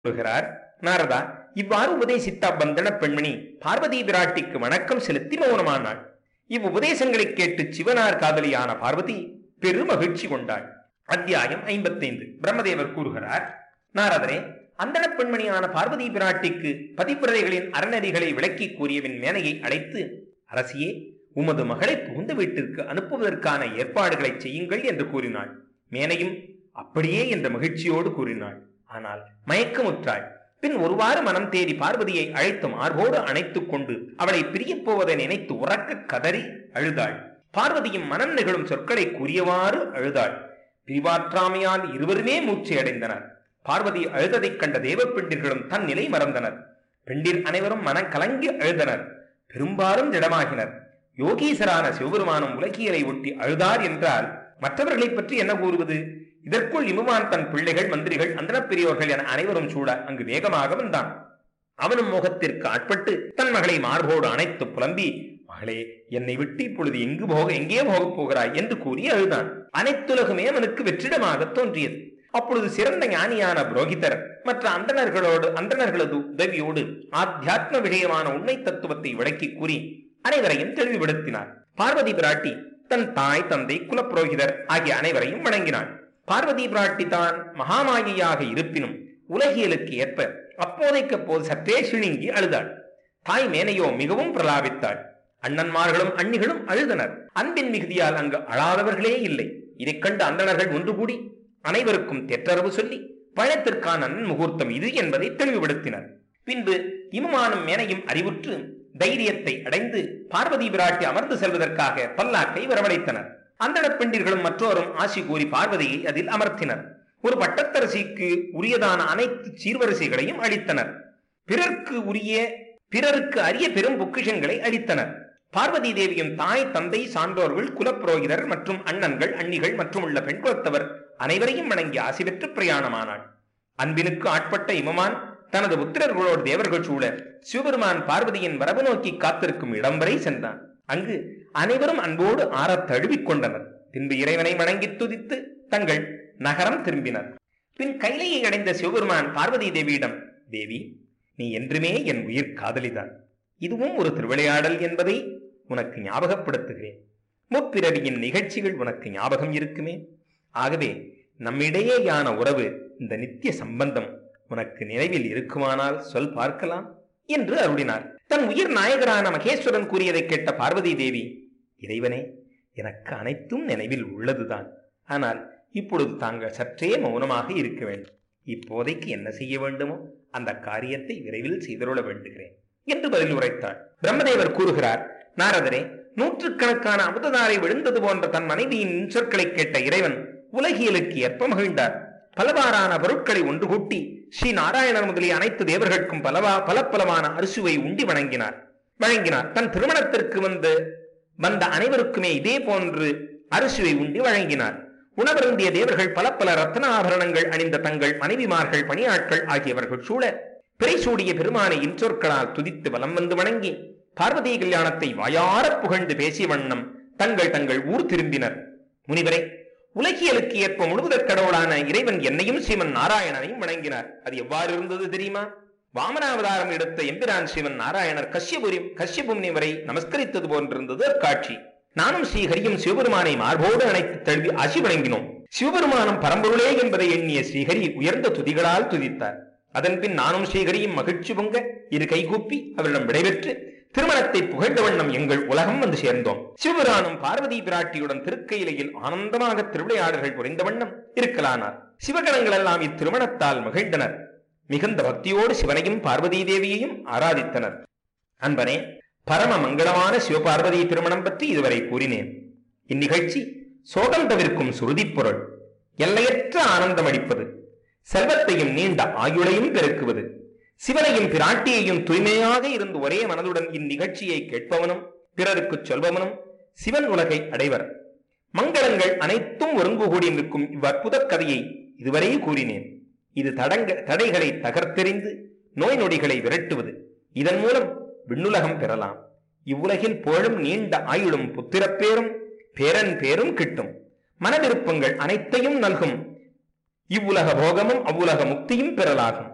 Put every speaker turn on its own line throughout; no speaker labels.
கூறுகிறார் நாரதா இவ்வாறு உபதேசித்த பந்தன பெண்மணி பார்வதி பிராட்டிக்கு வணக்கம் செலுத்தி மௌனமானாள் இவ்வுபதேசங்களை கேட்டு சிவனார் காதலியான பார்வதி பெருமகிழ்ச்சி கொண்டாள் அத்தியாயம் ஐம்பத்தைந்து பிரம்மதேவர் கூறுகிறார் நாரதரே அந்தன பெண்மணியான பார்வதி பிராட்டிக்கு பதிவிரதைகளின் அறநெறிகளை விளக்கி கூறியவின் மேனையை அழைத்து அரசியே உமது மகளை புகுந்த வீட்டிற்கு அனுப்புவதற்கான ஏற்பாடுகளை செய்யுங்கள் என்று கூறினாள் மேனையும் அப்படியே என்ற மகிழ்ச்சியோடு கூறினாள் ஆனால் மயக்கமுற்றாள் பின் ஒருவாறு மனம் தேடி பார்வதியை அழைத்து மார்போடு அணைத்துக் கொண்டு அவளை பிரியப் போவதை நினைத்து உறக்க கதறி அழுதாள் பார்வதியும் மனம் நிகழும் சொற்களை கூறியவாறு அழுதாள் பிரிவாற்றாமையால் இருவருமே மூச்சு அடைந்தனர் பார்வதி அழுததைக் கண்ட தேவப்பெண்டிர்களும் தன் நிலை மறந்தனர் பெண்டிர் அனைவரும் மனம் கலங்கி அழுதனர் பெரும்பாலும் திடமாகினர் யோகீசரான சிவபெருமானும் உலகியலை ஒட்டி அழுதார் என்றால் மற்றவர்களைப் பற்றி என்ன கூறுவது இதற்குள் இமுமான் தன் பிள்ளைகள் மந்திரிகள் அந்தனப் பெரியோர்கள் என அனைவரும் சூட அங்கு வேகமாக வந்தான் அவனும் மோகத்திற்கு ஆட்பட்டு தன் மகளை மார்போடு அணைத்து புலம்பி மகளே என்னை விட்டு இப்பொழுது எங்கு போக எங்கே போகப் போகிறாய் என்று கூறி அழுதான் அனைத்துலகுமே அவனுக்கு வெற்றிடமாக தோன்றியது அப்பொழுது சிறந்த ஞானியான புரோகிதர் மற்ற அந்தணர்களோடு அந்தணர்களது உதவியோடு ஆத்தியாத்ம விஷயமான உண்மை தத்துவத்தை விளக்கி கூறி அனைவரையும் தெளிவுபடுத்தினார் பார்வதி பிராட்டி தன் தாய் தந்தை குலப்புரோகிதர் ஆகிய அனைவரையும் வணங்கினாள் பார்வதி பிராட்டி தான் மகாமாயியாக இருப்பினும் உலகியலுக்கு ஏற்ப அப்போதைக்கு போது சற்றே சிழுங்கி அழுதாள் தாய் மேனையோ மிகவும் பிரலாபித்தாள் அண்ணன்மார்களும் அண்ணிகளும் அழுதனர் அன்பின் மிகுதியால் அங்கு அழாதவர்களே இல்லை இதைக் கண்டு அந்தணர்கள் ஒன்று கூடி அனைவருக்கும் தெற்றரவு சொல்லி பழத்திற்கான நன்முகூர்த்தம் இது என்பதை தெளிவுபடுத்தினர் பின்பு இமுமானும் மேனையும் அறிவுற்று தைரியத்தை அடைந்து பார்வதி பிராட்டி அமர்ந்து செல்வதற்காக பல்லாக்கை வரவழைத்தனர் அந்தணப் பெண்டிர்களும் மற்றோரும் ஆசி கூறி பார்வதியை அதில் அமர்த்தினர் ஒரு பட்டத்தரசிக்கு உரியதான அனைத்து சீர்வரிசைகளையும் அளித்தனர் பிறர்க்கு உரிய பிறருக்கு அரிய பெரும் பொக்கிஷங்களை அளித்தனர் பார்வதி தேவியும் தாய் தந்தை சான்றோர்கள் குலப்புரோகிதர் மற்றும் அண்ணன்கள் அண்ணிகள் மற்றும் உள்ள பெண் குலத்தவர் அனைவரையும் வணங்கி ஆசி பெற்று பிரயாணமானாள் அன்பினுக்கு ஆட்பட்ட இமமான் தனது புத்திரர்களோடு தேவர்கள் சூழ சிவபெருமான் பார்வதியின் வரவு நோக்கி காத்திருக்கும் இடம் வரை சென்றான் அங்கு அனைவரும் அன்போடு ஆறத் தழுவிக் கொண்டனர் பின்பு இறைவனை வணங்கி துதித்து தங்கள் நகரம் திரும்பினர் பின் கைலையை அடைந்த சிவபெருமான் பார்வதி தேவியிடம் தேவி நீ என்றுமே என் உயிர் காதலிதான் இதுவும் ஒரு திருவிளையாடல் என்பதை உனக்கு ஞாபகப்படுத்துகிறேன் முப்பிறவியின் நிகழ்ச்சிகள் உனக்கு ஞாபகம் இருக்குமே ஆகவே நம்மிடையேயான உறவு இந்த நித்திய சம்பந்தம் உனக்கு நினைவில் இருக்குமானால் சொல் பார்க்கலாம் என்று அருளினார் தன் உயிர் நாயகரான மகேஸ்வரன் கூறியதை கேட்ட பார்வதி தேவி இறைவனே எனக்கு அனைத்தும் நினைவில் உள்ளதுதான் ஆனால் இப்பொழுது தாங்கள் சற்றே மௌனமாக இருக்க வேண்டும் இப்போதைக்கு என்ன செய்ய வேண்டுமோ அந்த காரியத்தை விரைவில் செய்தருள வேண்டுகிறேன் என்று பதில் உரைத்தார் பிரம்மதேவர் கூறுகிறார் நாரதரே நூற்றுக்கணக்கான அமுததாரை விழுந்தது போன்ற தன் மனைவியின் சொற்களை கேட்ட இறைவன் உலகியலுக்கு ஏற்ப மகிழ்ந்தார் பலவாறான பொருட்களை ஒன்று கூட்டி ஸ்ரீ நாராயணர் முதலிய அனைத்து தேவர்களுக்கும் பலவா பலப்பலமான அரிசுவை உண்டி வணங்கினார் வழங்கினார் தன் திருமணத்திற்கு வந்து வந்த அனைவருக்குமே இதே போன்று அரிசுவை உண்டி வழங்கினார் உணவருந்திய தேவர்கள் பல பல ரத்ன ஆபரணங்கள் அணிந்த தங்கள் மனைவிமார்கள் பணியாட்கள் ஆகியவர்கள் சூழ பிறை சூடிய பெருமானை இன்சொற்களால் துதித்து வலம் வந்து வணங்கி பார்வதி கல்யாணத்தை வாயாரப் புகழ்ந்து பேசிய வண்ணம் தங்கள் தங்கள் ஊர் திரும்பினர் முனிவரே உலகியலுக்கு ஏற்ப முழுவதற் கடவுளான இறைவன் என்னையும் ஸ்ரீமன் நாராயணனையும் வணங்கினார் அது எவ்வாறு இருந்தது தெரியுமா வாமனாவதாரம் எடுத்த எம்பிரான் ஸ்ரீமன் நாராயணர் கஷ்யபுரி கஷ்யபும் வரை நமஸ்கரித்தது போன்றிருந்தது அக்காட்சி நானும் ஸ்ரீஹரியும் சிவபெருமானை மார்போடு அணைத்து தழுவி ஆசி வழங்கினோம் சிவபெருமானம் பரம்பொருளே என்பதை எண்ணிய ஸ்ரீஹரி உயர்ந்த துதிகளால் துதித்தார் அதன்பின் நானும் ஸ்ரீஹரியும் மகிழ்ச்சி பொங்க இரு கைகூப்பி அவரிடம் விடைபெற்று திருமணத்தை புகழ்ந்த வண்ணம் எங்கள் உலகம் வந்து சேர்ந்தோம் சிவபெருமானும் பார்வதி பிராட்டியுடன் திருக்கையிலையில் ஆனந்தமாக திருவிளையாடல்கள் புரிந்த வண்ணம் இருக்கலானார் சிவகணங்கள் எல்லாம் இத்திருமணத்தால் மகிழ்ந்தனர் மிகுந்த பக்தியோடு சிவனையும் பார்வதி தேவியையும் ஆராதித்தனர் அன்பனே பரம மங்களமான சிவபார்வதி திருமணம் பற்றி இதுவரை கூறினேன் இந்நிகழ்ச்சி சோகம் தவிர்க்கும் சுருதிப் பொருள் எல்லையற்ற ஆனந்தம் அளிப்பது செல்வத்தையும் நீண்ட ஆயுளையும் பெருக்குவது சிவனையும் பிராட்டியையும் தூய்மையாக இருந்து ஒரே மனதுடன் இந்நிகழ்ச்சியை கேட்பவனும் பிறருக்கு சொல்பவனும் சிவன் உலகை அடைவர் மங்களங்கள் அனைத்தும் ஒருங்கு கூடி நிற்கும் இவ்வற்புத கதையை இதுவரை கூறினேன் இது தடங்க தடைகளை தகர்த்தெறிந்து நோய் நொடிகளை விரட்டுவது இதன் மூலம் விண்ணுலகம் பெறலாம் இவ்வுலகில் போழும் நீண்ட ஆயுளும் புத்திரப்பேரும் பேரன் பேரும் கிட்டும் மனவிருப்பங்கள் அனைத்தையும் நல்கும் இவ்வுலக போகமும் அவ்வுலக முக்தியும் பெறலாகும்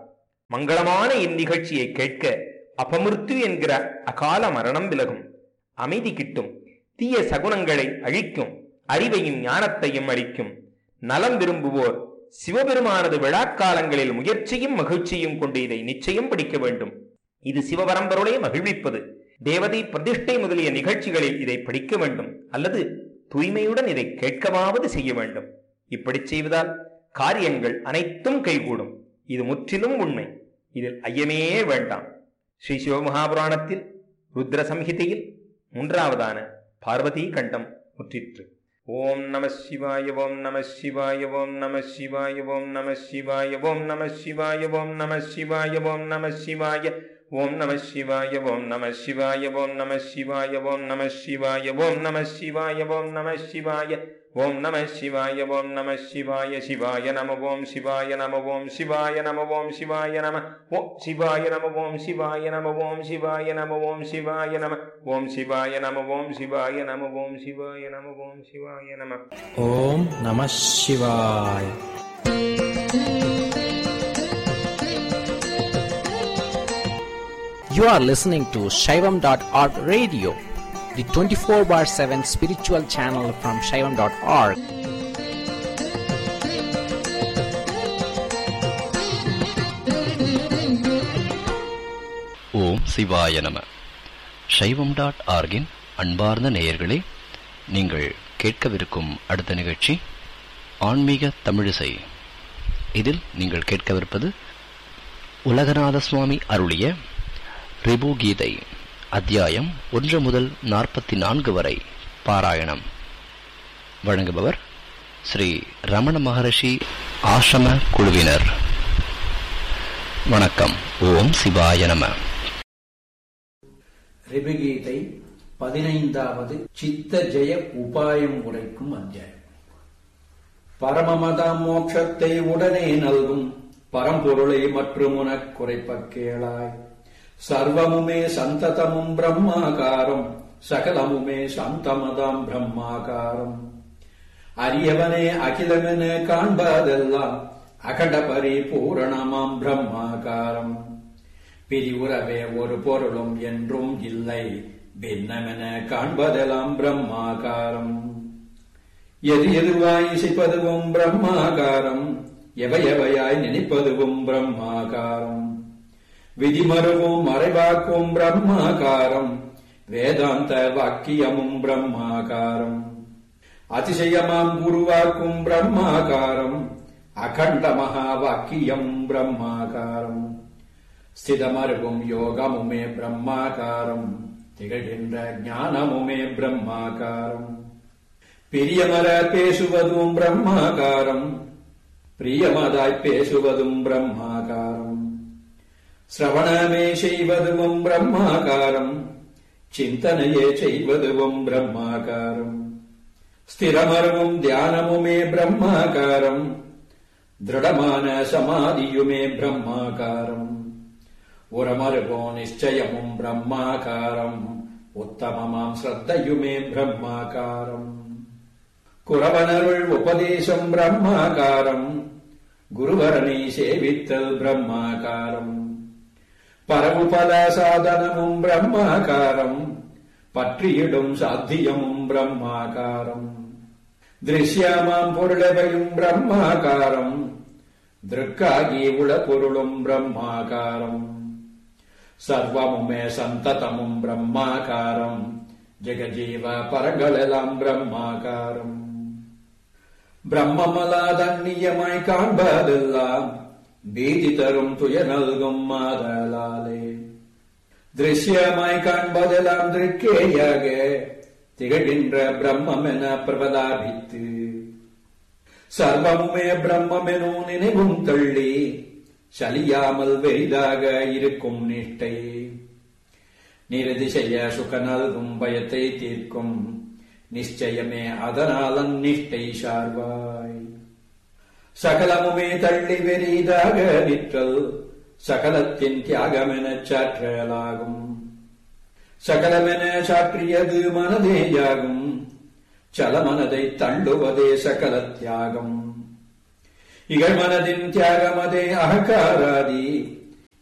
மங்களமான இந்நிகழ்ச்சியை கேட்க அபமிருத்து என்கிற அகால மரணம் விலகும் அமைதி கிட்டும் தீய சகுனங்களை அழிக்கும் அறிவையும் ஞானத்தையும் அளிக்கும் நலம் விரும்புவோர் சிவபெருமானது விழாக்காலங்களில் முயற்சியும் மகிழ்ச்சியும் கொண்டு இதை நிச்சயம் படிக்க வேண்டும் இது சிவபரம்பருடைய மகிழ்விப்பது தேவதை பிரதிஷ்டை முதலிய நிகழ்ச்சிகளில் இதை படிக்க வேண்டும் அல்லது தூய்மையுடன் இதை கேட்கவாவது செய்ய வேண்டும் இப்படி செய்வதால் காரியங்கள் அனைத்தும் கைகூடும் இது முற்றிலும் உண்மை இதில் ஐயமே வேண்டாம் ஸ்ரீ சிவமகாபுராணத்தில் ருத்ர சம்ஹிதையில் மூன்றாவதான பார்வதி கண்டம் முற்றிற்று ஓம் நம சிவாய ஓம் நம சிவாய ஓம் நம சிவாய ஓம் நம சிவாய ஓம் நம சிவாய ஓம் நம சிவாய ஓம் நம சிவாய ஓம் நம சிவாய ஓம் நம சிவாய ஓம் நம சிவாய ஓம் நம சிவாய ஓம் நம சிவாய ஓம் நம சிவாய ஓம் நம சிவாய ஓம் நம சிவாய சிவாய நம ஓம் சிவாய நம ஓம் சிவாய நம ஓம் சிவாய நம ஓம் சிவாய நம ஓம் சிவாய நம ஓம் சிவாய நம ஓம் சிவாய நம ஓம் சிவாய நம ஓம் சிவாய நம ஓம் சிவாய நம ஓம் சிவாய நம
ஓம் நம சிவாய் You are listening to Shaivam.org radio, the 24 bar 7 spiritual channel from Shaivam.org.
ஓம் சிவாய நம சைவம் டாட் ஆர்கின் அன்பார்ந்த நேயர்களே நீங்கள் கேட்கவிருக்கும் அடுத்த நிகழ்ச்சி ஆன்மீக தமிழிசை இதில் நீங்கள் கேட்கவிருப்பது உலகநாத சுவாமி அருளிய ரிபு கீதை அத்தியாயம் ஒன்று முதல் நாற்பத்தி நான்கு வரை பாராயணம் வழங்குபவர் ஸ்ரீ ரமண மகரிஷி ஆசிரம குழுவினர் வணக்கம் ஓம் சிவாய நம
ரிபுகீதை பதினைந்தாவது சித்த ஜெய உபாயம் உரைக்கும் அத்தியாயம் பரமமத மோட்சத்தை உடனே நல்கும் பரம்பொருளை மற்றும் உனக் குறைப்பக் கேளாய் சர்வமுமே சந்ததமும் பிரம்மாகாரம் சகலமுமே சாந்தமதாம் பிரம்மாகாரம் அரியவனே அகிலமென காண்பதெல்லாம் அகண்ட பரிபூரணமாம் பிரம்மாகாரம் பிரிவுறவே ஒரு பொருளும் என்றும் இல்லை பின்னமென காண்பதெல்லாம் பிரம்மாகாரம் எது எதுவாய் இசைப்பதுவும் பிரம்மாகாரம் எவை எவையாய் நினைப்பதுவும் பிரம்மாகாரம் விதிமருவும் மறைவாக்கும் பிரம்மாகாரம் வேதாந்த வாக்கியமும் பிரம்மாகாரம் அதிசயமாம் குருவாக்கும் பிரம்மாகாரம் அகண்ட மகா வாக்கியம் பிரம்மாகாரம் ஸ்திதமருகும் யோகமுமே பிரம்மாகாரம் திகழ்கின்ற ஞானமுமே பிரம்மாகாரம் பிரியமர பேசுவதும் பிரம்மாகாரம் பிரியமதாய் பேசுவதும் பிரம்மாகாரம் சிரவணமே செய்வதும் பிரம்மாகாரம் சிந்தனையே செய்வதும் பிரம்மாகாரம் ஸ்திரமருவும் தியானமுமே பிரம்மாகாரம் திருடமான சமாதியுமே பிரம்மாகாரம் உரமருகோ நிச்சயமும் பிரம்மாகாரம் உத்தமமாம் ஸ்ரத்தையுமே பிரம்மாகாரம் குரவனருள் உபதேசம் பிரம்மாகாரம் குருவரனை சேவித்தல் பிரம்மாகாரம் பரவுபல சாதனமும் பிரம்மாகாரம் பற்றியிடும் சாத்தியமும் பிரம்மாகாரம் திருஷ்யமாம் பொருளவையும் பிரம்மாகாரம் திருக்காகி உள பொருளும் பிரம்மாகாரம் சர்வமுமே சந்ததமும் பிரம்மாகாரம் ஜெகஜீவ பரங்களெல்லாம் பிரம்மாகாரம் பிரம்மமலாதன்னியமாய் காண்பதெல்லாம் பீதி தரும் துய நல்கும் மாதலாலே திருஷ்யமாய் காண்பதெல்லாம் திருக்கேயாக திகழ்கின்ற பிரம்மென பிரபலாபித்து சர்வமுமே பிரம்மெனும் நினைவும் தள்ளி சலியாமல் வெரிதாக இருக்கும் நிஷ்டை நிரதிசைய சுக நல்கும் பயத்தை தீர்க்கும் நிச்சயமே அதனால் அந்நிஷ்டை சார்வாய் சகலமுமே தள்ளி வெறிதாக நிற்றல் சகலத்தின் தியாகமெனச் சாற்றலாகும் சகலமென சாற்றியது மனதேயாகும் சலமனதை தள்ளுவதே சகல தியாகம் இகழ்மனதின் தியாகமதே அகங்காராதி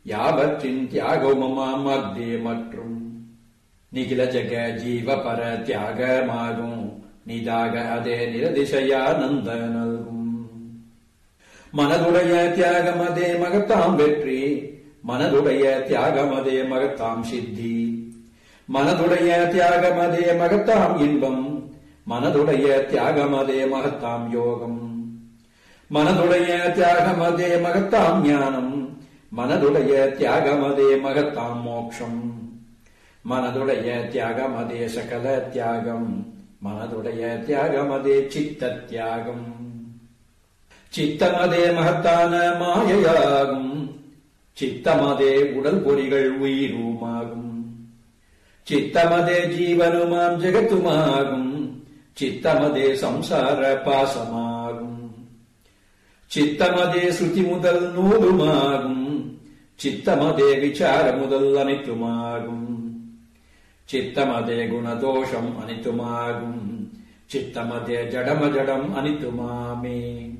யாவற்றின் தியாகமுமாம் அக்தே மற்றும் நிகில ஜக ஜீவ பர தியாகமாகும் நிதாக அதே நிரதிசயானந்த நல்கும் மனதுடைய தியாகமதே மகத்தாம் வெற்றி மனதுடைய தியாகமதே மகத்தாம் சித்தி மனதுடைய தியாகமதே மகத்தாம் இன்பம் மனதுடைய தியாகமதே மகத்தாம் யோகம் மனதுடைய தியாகமதே மகத்தாம் ஞானம் மனதுடைய தியாகமதே மகத்தாம் மோக்ஷம் மனதுடைய தியாகமதே சகல தியாகம் மனதுடைய தியாகமதே சித்த தியாகம் சித்தமதே மகத்தான மாயையாகும் சித்தமதே உடல் பொறிகள் உயிருமாகும் சித்தமதே ஜீவனுமாம் ஜெகத்துமாகும் சித்தமதே சம்சார பாசமாகும் சித்தமதே ஸ்ருதி முதல் நூலுமாகும் சித்தமதே விசார முதல் அனைத்துமாகும் சித்தமதே குணதோஷம் அனைத்துமாகும் சித்தமதே ஜடம ஜடம் அனைத்துமாமே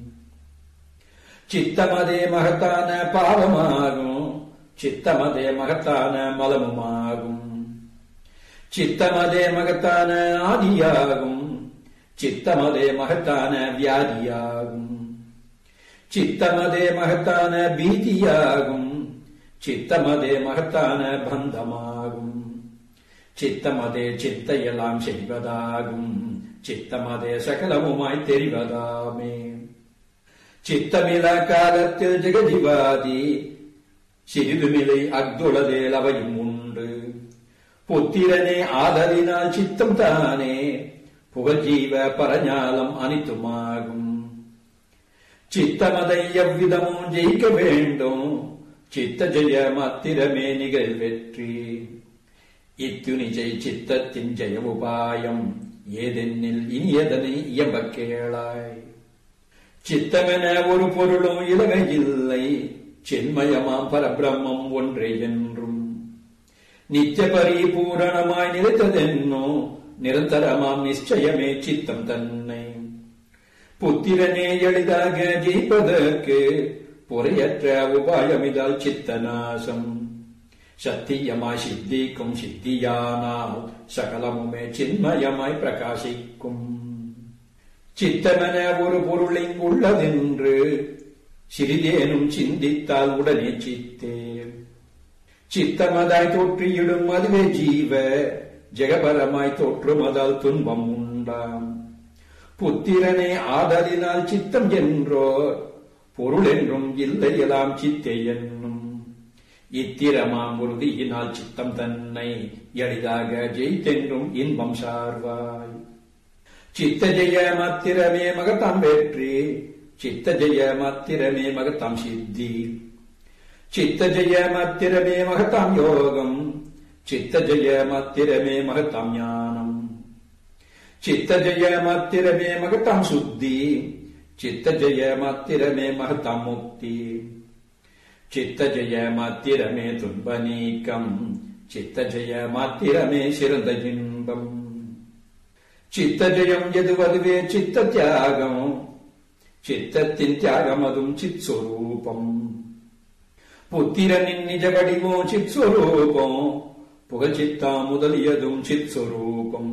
சித்தமதே மகத்தான பாவமாகும் சித்தமதே மகத்தான மலமுமாகும் சித்தமதே மகத்தான ஆதியாகும் சித்தமதே மகத்தான வியாதியாகும் சித்தமதே மகத்தான பீதியாகும் சித்தமதே மகத்தான பந்தமாகும் சித்தமதே சித்தையெல்லாம் செய்வதாகும் சித்தமதே சகலமுமாய் தெரிவதாமே சித்தமில காலத்தில் ஜெகஜிவாதி சிறிதுமிலை அக்துளதேல் அவையும் உண்டு புத்திரனே ஆதலினால் சித்தம் தானே புகஜீவ பரஞாலம் அனித்துமாகும் சித்தமதை எவ்விதமும் ஜெயிக்க வேண்டும் சித்த ஜெய மாத்திரமே நிகழ் வெற்றி இத்துணிஜை சித்தத்தின் ஜெய உபாயம் ஏதென்னில் இனியதனை இயம்ப கேளாய் சித்தமென ஒரு பொருளும் இலகையில்லை சென்மயமாம் பரபிரம்மம் ஒன்றே என்றும் நித்திய பரிபூரணமாய் நிலைத்ததென்னோ நிரந்தரமாம் நிச்சயமே சித்தம் தன்னை புத்திரனே எளிதாக ஜெயிப்பதற்கு பொறையற்ற உபாயமிதால் சித்தநாசம் சத்தியமாய் சித்திக்கும் சித்தியானால் சகலமுமே சின்மயமாய் பிரகாசிக்கும் சித்தமென ஒரு பொருளின் உள்ளதென்று சிறிதேனும் சிந்தித்தால் உடனே சித்தே சித்தமதாய் தோற்றியிடும் அதுவே ஜீவ ஜெகபரமாய் தோற்றுமதால் துன்பம் உண்டாம் புத்திரனே ஆதலினால் சித்தம் என்றோர் பொருள் என்றும் இல்லையெல்லாம் சித்தே என்னும் இத்திரமாம் உறுதியினால் சித்தம் தன்னை எளிதாக ஜெயித்தென்றும் இன்பம் சார்வாய் சித்த ஜெய மாத்திரமே மகத்தாம் வெற்றி சித்த ஜெய மாத்திரமே மகத்தாம் சித்தி சித்த ஜெய மாத்திரமே மகத்தாம் யோகம் சித்த ஜெய மாத்திரமே மகத்தாம் ஞானம் சித்த ஜெய மாத்திரமே மகத்தாம் சுத்தி சித்த ஜெய மாத்திரமே மகத்தாம் முக்தி சித்த ஜெய மாத்திரமே துன்ப நீக்கம் சித்த ஜெய மாத்திரமே சிறந்த இன்பம் சித்த ஜெயம் எதுவதுவே சித்த தியாகம் சித்தத்தின் தியாகம் அதுவும் சித் சொரூபம் புத்திரனின் நிஜ வடிவோ சித் சொரூபம் புகழ்ச்சித்தா முதலியதும் சித் சொரூபம்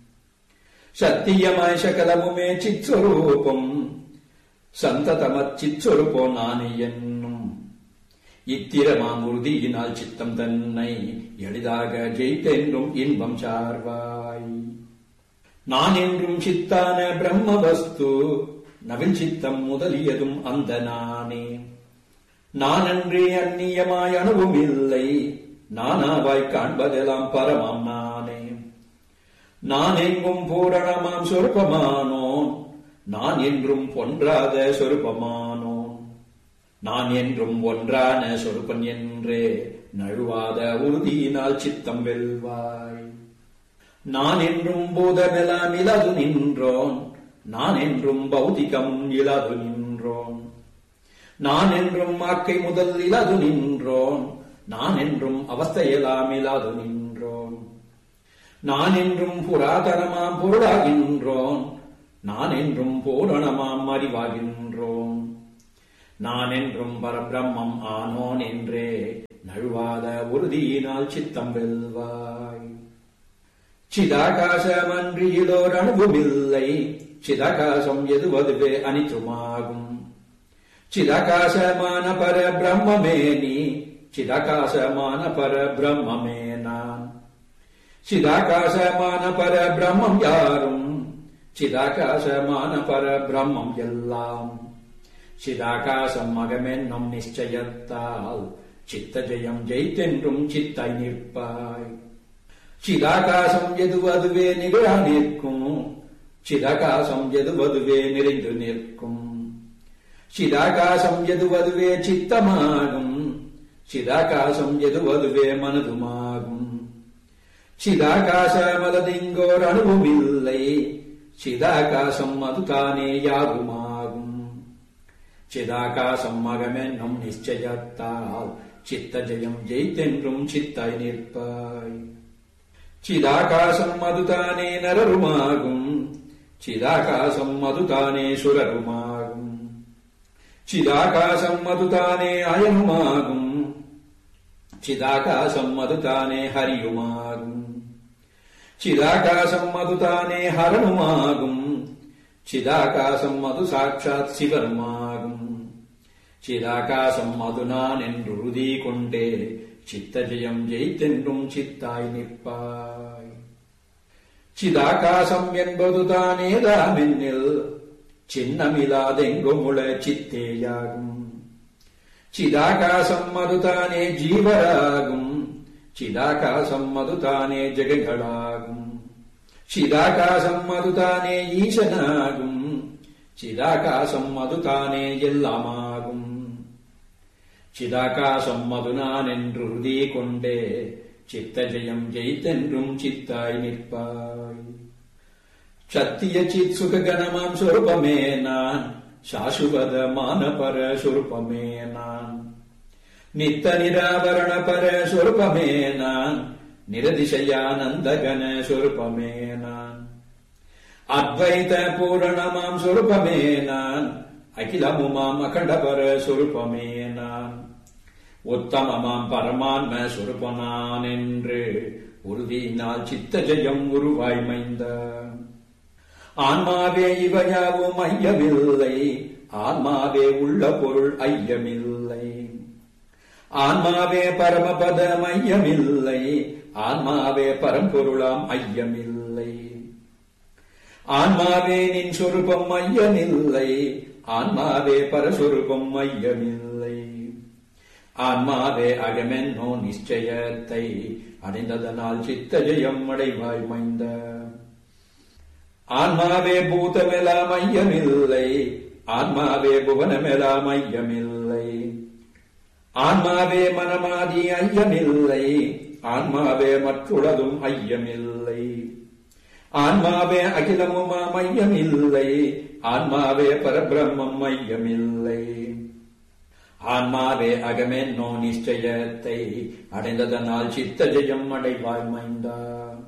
சத்தியமாய் சகலமுமே சித் சொரூபம் சந்ததமத் சித் சொரூபம் நானே என்னும் இத்திரமாம் உறுதியினால் சித்தம் தன்னை எளிதாக ஜெயித்தென்றும் இன்பம் சார்வாய் நான் என்றும் சித்தான பிரம்ம வஸ்து நவில் சித்தம் முதலியதும் அந்த நானே நானன்றே அந்நியமாய் அணுவும் இல்லை நானாவாய் காண்பதெல்லாம் பரமாம் நானே நான் எங்கும் பூரணமாம் சொருப்பமானோன் நான் என்றும் பொன்றாத சொருப்பமானோன் நான் என்றும் ஒன்றான சொருப்பன் என்றே நழுவாத உறுதியினால் சித்தம் வெல்வாய் நான் என்றும் பூதமெல்லாம் இலது நின்றோன் நான் என்றும் பௌதிகம் இலது நின்றோன் நான் என்றும் ஆக்கை முதல் இலது நின்றோன் நான் என்றும் அவஸ்தையெல்லாம் இலது நின்றோன் நான் என்றும் புராதனமாம் பொருளாகின்றோன் நான் என்றும் பூரணமாம் அறிவாகின்றோன் நான் என்றும் பரபிரம்மம் ஆனோன் என்றே நழுவாத உறுதியினால் சித்தம் வெல்வாய் சிதாகாசமன்றி இதோர் அணுவுமில்லை சிதாகாசம் எதுவதுவே அனித்துமாகும் சிதாகாசமான பர பிரம்மமே நீ சிதாகாசமான பர பிரம்மமே நான் சிதாகாசமான பர பிரம்மம் யாரும் சிதாகாசமான பர பிரம்மம் எல்லாம் சிதாகாசம் மகமென்னும் நிச்சயத்தால் சித்த ஜெயம் ஜெயித்தென்றும் சித்தாய் நிற்பாய் சிதாகாசம் எதுவதுவே நிகழா நிற்கும் சிதாகாசம் எதுவதுவே நிறைந்து நிற்கும் சிதாகாசம் எதுவதுவே சித்தமாகும் சிதாகாசம் எதுவதுவே மனதுமாகும் சிதாகாசமலதிங்கோர் அணுவுமில்லை சிதாகாசம் அதுதானே யாவுமாகும் சிதாகாசம் மகமென்னும் நிச்சயத்தால் சித்த ஜெயம் ஜெயித்தென்றும் சித்தாய் நிற்பாய் சிதாகாசம் அதுதானே நரருமாகும் சிதாகாசம் அதுதானே சுரருமாகும் சிதாகாசம் அதுதானே அயனுமாகும் சிதாகாசம் அதுதானே ஹரியுமாகும் சிதாகாசம் அதுதானே ஹரனுமாகும் சிதாகாசம் அது சாட்சாத் சிவனுமாகும் சிதாகாசம் அது நான் என்று உறுதி கொண்டே சித்த ஜெயம் ஜெயித்தென்றும் சித்தாய் நிற்பாய் சிதாகாசம் என்பது தானே தாமென்னில் சின்னமில்லாதெங்குமுள சித்தேயாகும் சிதாகாசம் அதுதானே ஜீவராகும் சிதாகாசம் அதுதானே ஜெகங்களாகும் சிதாகாசம் அதுதானே ஈசனாகும் சிதாகாசம் அதுதானே எல்லாமாகும் சிதாகாசம் அது நான் என்று உறுதி கொண்டே சித்த ஜெயம் ஜெயித்தென்றும் சித்தாய் நிற்பாய் சத்திய சித் சுககணமாம் சொருபமே நான் சாசுவதமான பர சொருபமே நான் நித்த நிராவரண பர சொருபமே நான் நிரதிசயானந்தகன சொருபமே நான் அத்வைத பூரணமாம் சொருபமே நான் அகிலமுமாம் அகண்டபர சொருபமே நான் உத்தமமாம் பரமான்ம சொருபனான் என்று உறுதியினால் சித்த ஜெயம் உருவாய் மைந்த ஆன்மாவே இவையாவும் ஐயமில்லை ஆன்மாவே உள்ள பொருள் ஐயமில்லை ஆன்மாவே பரமபதம் ஐயமில்லை ஆன்மாவே பரம்பொருளாம் ஐயமில்லை ஆன்மாவே நின் சொருபம் ஐயமில்லை ஆன்மாவே பரசுரூபம் ஐயமில்லை ஆன்மாவே அகமென்னோ நிச்சயத்தை அடைந்ததனால் சித்த ஜெயம் அடைவாய் மைந்த ஆன்மாவே பூதமெல்லாம் ஐயமில்லை ஆன்மாவே புவனமெல்லாம் ஐயமில்லை ஆன்மாவே மனமாதி ஐயமில்லை ஆன்மாவே மற்றுளதும் ஐயமில்லை ஆன்மாவே அகிலமுமாம் ஐயமில்லை ஆன்மாவே பரபிரம்மம் ஐயமில்லை ஆன்மாவே அகமென்னோ நிச்சயத்தை அடைந்ததனால் சித்த ஜெயம் அடைவாய் மைந்தா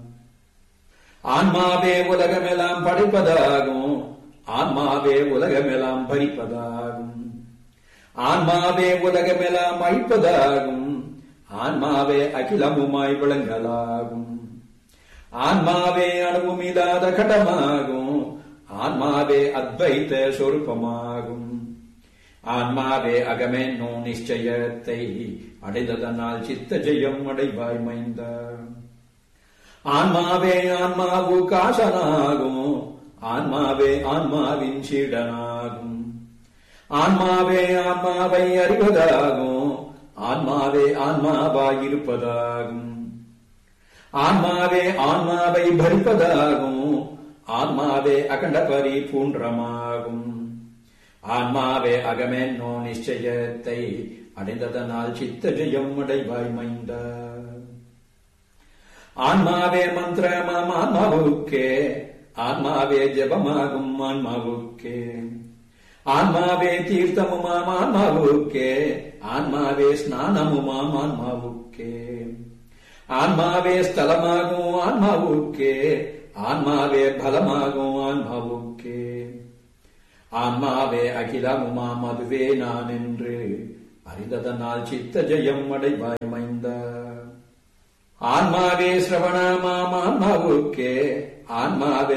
ஆன்மாவே உலகமெல்லாம் படைப்பதாகும் ஆன்மாவே உலகமெல்லாம் பறிப்பதாகும் ஆன்மாவே உலகமெல்லாம் அழிப்பதாகும் ஆன்மாவே அகிலமுமாய் விளங்கலாகும் ஆன்மாவே அணுவுமில்லாத கடமாகும் ஆன்மாவே அத்வைத்த சொருப்பமாகும் ஆன்மாவே அகமென்னோ நிச்சயத்தை அடைந்ததனால் சித்த ஜெயம் அடைவாய் மைந்த ஆன்மாவே ஆன்மாவு காசனாகும் ஆன்மாவே ஆன்மாவின் சீடனாகும் ஆன்மாவே ஆன்மாவை அறிவதாகும் ஆன்மாவே ஆன்மாவாயிருப்பதாகும் ஆன்மாவே ஆன்மாவை பறிப்பதாகும் ஆன்மாவே அகண்ட பரிபூன்றமாகும் ஆன்மாவே அகமென்னோ நிச்சயத்தை அடைந்ததனால் சித்த ஜெயம் அடைவாய் மைந்த ஆன்மாவே மந்திரமாம் ஆன்மாவுக்கே ஆன்மாவே ஜபமாகும் ஆன்மாவுக்கே ஆன்மாவே தீர்த்தமுமாம் ஆன்மாவுக்கே ஆன்மாவே ஸ்நானமுமாம் ஆன்மாவுக்கே ஆன்மாவே ஸ்தலமாகும் ஆன்மாவுக்கே ஆன்மாவே பலமாகும் ஆன்மாவுக்கே ஆன்மாவே அகிலமுமாம் அதுவே நான் என்று அறிந்ததனால் சித்த ஜெயம் அடைவாய் மைந்த ஆன்மாவே சிரவணமாம் ஆன்மாவுக்கே ஆன்மாவே